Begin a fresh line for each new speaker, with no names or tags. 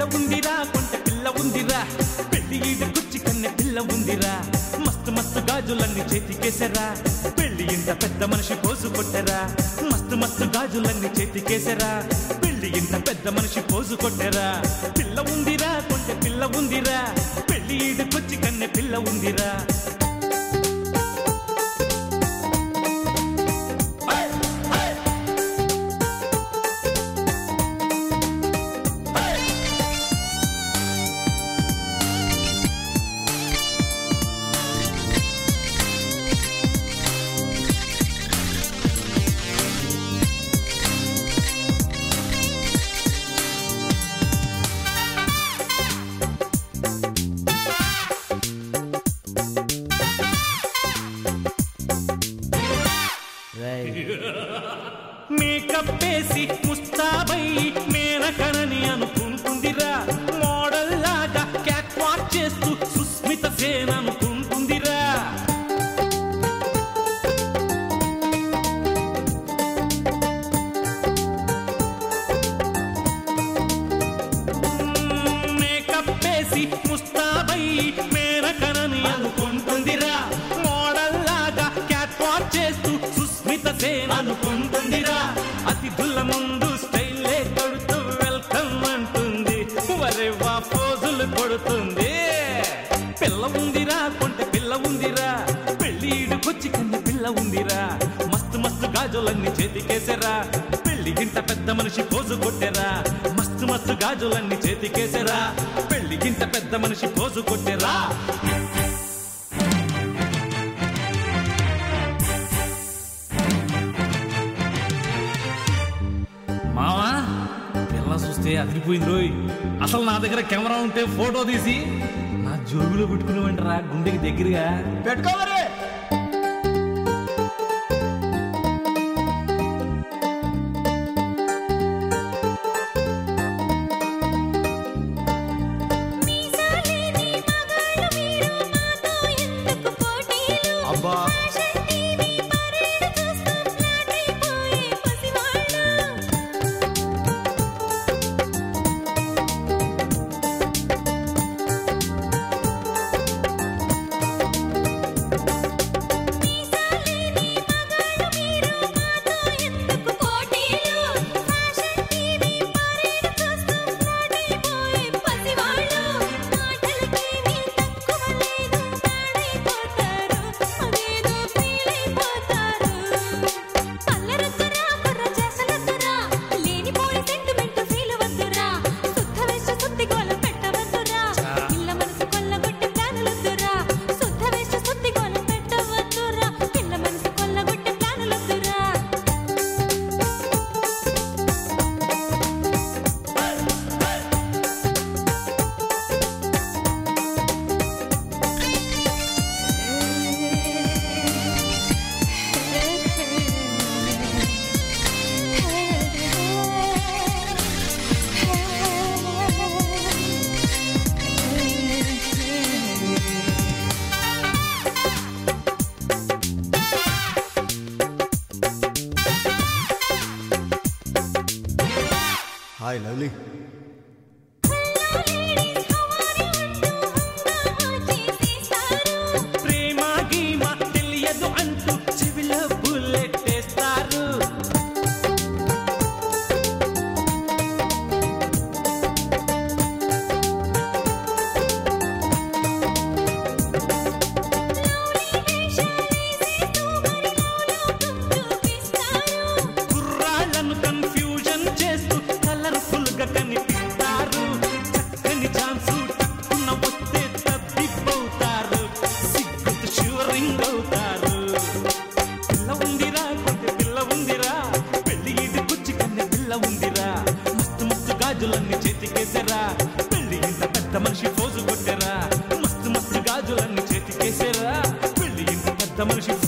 ఉందిరా కొంట పిల్ల ఉందిరా పెళ్లి ఈడు కుచ్చి కన్నె పిల్ల ఉందిరా మస్తు మస్తు గాజులన్నీ చేతికేసరా పెళ్లి ఇంత పెద్ద మనిషి పోసు కొట్టరా మస్తు మస్తు గాజులన్నీ చేతికేసరా పెళ్లి ఇంత పెద్ద మనిషి పోసు కొట్టరా పిల్ల ఉందిరా కొంట పిల్ల ఉందిరా పెళ్లి ఈడు కుచ్చి కన్నె పిల్ల ఉందిరా మేకప్ వేసి ముస్తాబై మేనకణని అనుకుంటుందిరా మోడల్ లాగా క్యాట్ వాక్ చేస్తూ సుస్మిత సేన అనుకుంటుందిరా మేకప్ వేసి ముస్తాబై మేనకణని అనుకుంటుందిరా మోడల్ లాగా క్యాట్ వాక్ చేస్తూ సుస్మిత సేన అనుకుంటుందిరా అతిథుల ముందు స్టైలే కొడుతూ వెల్కమ్ అంటుంది వరే వా పోజులు కొడుతుంది పిల్ల ఉందిరా కొంట పిల్ల ఉందిరా పెళ్ళిడుకొచ్చి కన్న పిల్ల ఉందిరా మస్తు మస్తు గాజులన్నీ చేతికేసరా పెళ్లి గింట పెద్ద మనిషి పోజు కొట్టెరా మస్తు మస్తు గాజులన్నీ చేతికేసరా పెళ్లి గింట పెద్ద మనిషి పోజు కొట్టెరా మావా పిల్ల చూస్తే అదిరిపోయింది రోయ్ అసలు నా దగ్గర కెమెరా ఉంటే ఫోటో తీసి నా జోబులో పెట్టుకునేవంటరా గుండెకి దగ్గరగా
పెట్టుకో మరి
మీసాలేని మగాళ్ళు మీరు మాతో ఎందుకు పోటీలు
అబ్బా.
ఫ్యాషన్ టీవీ పరేడ్ చూస్తూ ఫ్లాట్ అయిపోయే పసివాళ్ళు మీసాలేని మగాళ్ళు మీరు మాతో ఎందుకు పోటీలు ఫ్యాషన్ టీవీ పరేడ్ చూస్తూ ఫ్లాట్ అయిపోయే పసివాళ్ళు మాటలకేమీ తక్కువ లేదు పాడైపోతారు అదేదో ఫీల్ అయిపోతారు పల్లెరొద్దురా కుర్ర చేసలొద్దురా లేనిపోయి సెంటిమెంట్ ఫీల్ వద్దురా శుద్ధ వేష శుద్ధి గోల పెట్టవద్దురా పిల్ల మనసు కొల్లగొట్టి ప్లానులొద్దురా శుద్ధ వేష శుద్ధి గోల పెట్టవద్దురా పిల్ల మనసు కొల్లగొట్టి ప్లానులొద్దురా
హాయ్ లవ్లీ
ప్రేమ గీమ తెలియదు అంటూ చెవిలో బుల్లెట్టేస్తారు కుర్రాళ్ళను కన్ఫ్యూజన్ చేస్తూ కలర్ఫుల్ గా కనిపిస్తారు చక్కని ఛాన్సు టక్కున వస్తే తప్పిపోతారు సిగ్గుతో షూరింగ్ అవుతారు పిల్ల ఉందిరా కొంచెం పిల్ల ఉందిరా పెళ్లి ఇది కుచ్చి కన్నె పిల్ల ఉందిరా మస్తు మస్తు గాజులన్నీ చేతికేసరా పెళ్లి ఇంత పెద్ద మనిషి పోజు కొట్టెరా మస్తు మస్తు గాజులన్నీ చేతికేసరా పెళ్లి ఇంత పెద్ద మనిషి